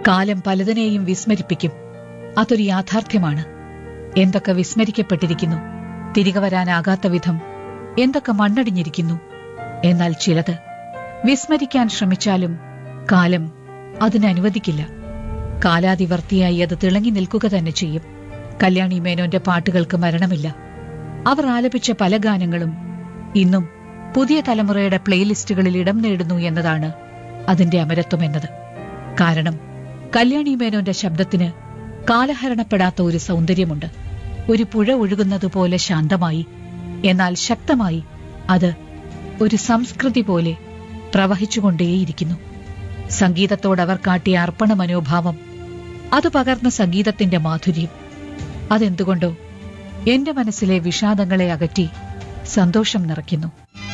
കാലം പലതിനെയും വിസ്മരിപ്പിക്കും അതൊരു യാഥാർത്ഥ്യമാണ് എന്തൊക്കെ വിസ്മരിക്കപ്പെട്ടിരിക്കുന്നു തിരികെ വരാനാകാത്ത വിധം എന്തൊക്കെ മണ്ണടിഞ്ഞിരിക്കുന്നു എന്നാൽ ചിലത് വിസ്മരിക്കാൻ ശ്രമിച്ചാലും കാലം അതിനനുവദിക്കില്ല കാലാതിവർത്തിയായി അത് തിളങ്ങി നിൽക്കുക തന്നെ ചെയ്യും കല്യാണി മേനോന്റെ പാട്ടുകൾക്ക് മരണമില്ല അവർ ആലപിച്ച പല ഗാനങ്ങളും ഇന്നും പുതിയ തലമുറയുടെ പ്ലേലിസ്റ്റുകളിൽ ഇടം നേടുന്നു എന്നതാണ് അതിന്റെ അമരത്വം എന്നത് കാരണം കല്യാണി മേനോന്റെ ശബ്ദത്തിന് കാലഹരണപ്പെടാത്ത ഒരു സൗന്ദര്യമുണ്ട് ഒരു പുഴ ഒഴുകുന്നത് പോലെ ശാന്തമായി എന്നാൽ ശക്തമായി അത് ഒരു സംസ്കൃതി പോലെ പ്രവഹിച്ചുകൊണ്ടേയിരിക്കുന്നു സംഗീതത്തോട് അവർ കാട്ടിയ അർപ്പണ മനോഭാവം അത് പകർന്ന സംഗീതത്തിന്റെ മാധുര്യം അതെന്തുകൊണ്ടോ എന്റെ മനസ്സിലെ വിഷാദങ്ങളെ അകറ്റി സന്തോഷം നിറയ്ക്കുന്നു